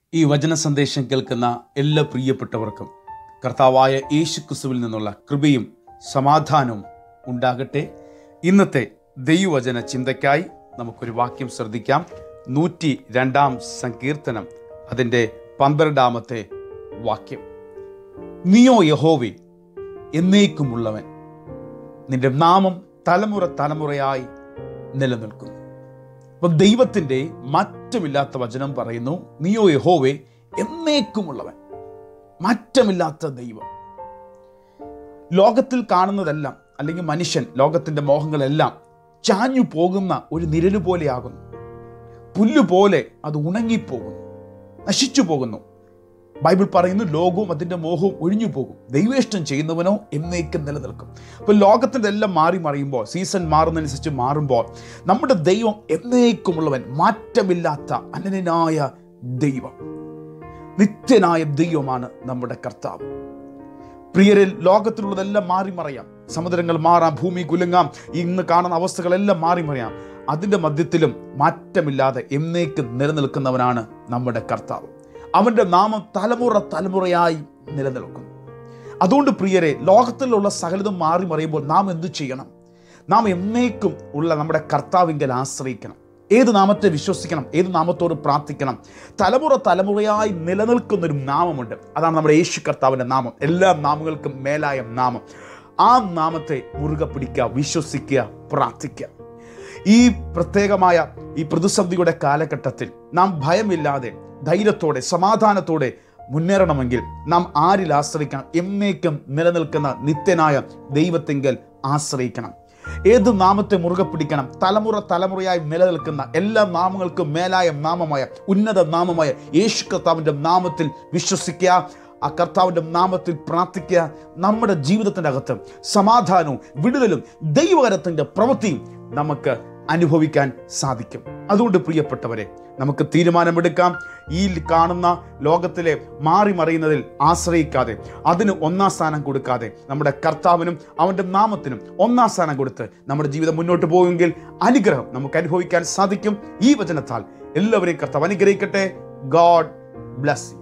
ഈ വചന സന്ദേശം കേൾക്കുന്ന എല്ലാ പ്രിയപ്പെട്ടവർക്കും കർത്താവായ യേശു ക്രിസ്തുവിൽ നിന്നുള്ള കൃപയും സമാധാനവും ഉണ്ടാകട്ടെ ഇന്നത്തെ ദൈവവചന ചിന്തയ്ക്കായി നമുക്കൊരു വാക്യം ശ്രദ്ധിക്കാം നൂറ്റി രണ്ടാം സങ്കീർത്തനം അതിൻ്റെ പന്ത്രണ്ടാമത്തെ വാക്യം നീയോ യഹോവേ എന്നേക്കുമുള്ളവൻ നിന്റെ നാമം തലമുറ തലമുറയായി നിലനിൽക്കുന്നു അപ്പം ദൈവത്തിൻ്റെ മാറ്റമില്ലാത്ത വചനം പറയുന്നു നീയോ യഹോവേ എന്നേക്കുമുള്ളവൻ മാറ്റമില്ലാത്ത ദൈവം ലോകത്തിൽ കാണുന്നതെല്ലാം അല്ലെങ്കിൽ മനുഷ്യൻ ലോകത്തിൻ്റെ മോഹങ്ങളെല്ലാം ചാഞ്ഞു പോകുന്ന ഒരു നിഴല് പോലെയാകുന്നു പുല്ലുപോലെ അത് ഉണങ്ങിപ്പോകുന്നു നശിച്ചു പോകുന്നു ബൈബിൾ പറയുന്നു ലോകവും അതിൻ്റെ മോഹവും ഒഴിഞ്ഞു പോകും ദൈവേഷ്ടം ചെയ്യുന്നവനോ എന്നേക്കും നിലനിൽക്കും അപ്പോൾ ലോകത്തിൻ്റെ എല്ലാം മാറി മറിയുമ്പോൾ സീസൺ മാറുന്നതനുസരിച്ച് മാറുമ്പോൾ നമ്മുടെ ദൈവം എന്നേക്കുമുള്ളവൻ മാറ്റമില്ലാത്ത അനന്യനായ ദൈവം നിത്യനായ ദൈവമാണ് നമ്മുടെ കർത്താവ് പ്രിയരിൽ ലോകത്തിലുള്ളതെല്ലാം മാറി മറിയാം സമുദ്രങ്ങൾ മാറാം ഭൂമി കുലുങ്ങാം ഇന്ന് കാണുന്ന അവസ്ഥകളെല്ലാം മാറി മറിയാം അതിൻ്റെ മധ്യത്തിലും മാറ്റമില്ലാതെ എന്നേക്കും നിലനിൽക്കുന്നവനാണ് നമ്മുടെ കർത്താവ് അവൻ്റെ നാമം തലമുറ തലമുറയായി നിലനിൽക്കുന്നു അതുകൊണ്ട് പ്രിയരെ ലോകത്തിലുള്ള സകലതും മാറി മറിയുമ്പോൾ നാം എന്തു ചെയ്യണം നാം എന്നേക്കും ഉള്ള നമ്മുടെ കർത്താവിങ്കൽ ആശ്രയിക്കണം ഏത് നാമത്തെ വിശ്വസിക്കണം ഏത് നാമത്തോട് പ്രാർത്ഥിക്കണം തലമുറ തലമുറയായി നിലനിൽക്കുന്നൊരു നാമമുണ്ട് അതാണ് നമ്മുടെ യേശു കർത്താവിൻ്റെ നാമം എല്ലാ നാമങ്ങൾക്കും മേലായ നാമം ആ നാമത്തെ മുറുകെ പിടിക്കുക വിശ്വസിക്കുക പ്രാർത്ഥിക്കുക ഈ പ്രത്യേകമായ ഈ പ്രതിസന്ധിയുടെ കാലഘട്ടത്തിൽ നാം ഭയമില്ലാതെ ധൈര്യത്തോടെ സമാധാനത്തോടെ മുന്നേറണമെങ്കിൽ നാം ആരിൽ ആശ്രയിക്കണം എന്നേക്കും നിലനിൽക്കുന്ന നിത്യനായ ദൈവത്തെങ്കിൽ ആശ്രയിക്കണം ഏത് നാമത്തെ മുറുകെ പിടിക്കണം തലമുറ തലമുറയായി നിലനിൽക്കുന്ന എല്ലാ നാമങ്ങൾക്കും മേലായ നാമമായ ഉന്നത നാമമായ യേശു കർത്താവിൻ്റെ നാമത്തിൽ വിശ്വസിക്കുക ആ കർത്താവിൻ്റെ നാമത്തിൽ പ്രാർത്ഥിക്കുക നമ്മുടെ ജീവിതത്തിൻ്റെ അകത്ത് സമാധാനവും വിടുതലും ദൈവകരത്തിൻ്റെ പ്രവൃത്തിയും നമുക്ക് അനുഭവിക്കാൻ സാധിക്കും അതുകൊണ്ട് പ്രിയപ്പെട്ടവരെ നമുക്ക് തീരുമാനമെടുക്കാം ഈ കാണുന്ന ലോകത്തിലെ മാറി മറിയുന്നതിൽ ആശ്രയിക്കാതെ അതിന് ഒന്നാം സ്ഥാനം കൊടുക്കാതെ നമ്മുടെ കർത്താവിനും അവൻ്റെ നാമത്തിനും ഒന്നാം സ്ഥാനം കൊടുത്ത് നമ്മുടെ ജീവിതം മുന്നോട്ട് പോകുമെങ്കിൽ അനുഗ്രഹം നമുക്ക് അനുഭവിക്കാൻ സാധിക്കും ഈ വചനത്താൽ എല്ലാവരെയും കർത്താവ് അനുഗ്രഹിക്കട്ടെ ഗോഡ് ബ്ലസ്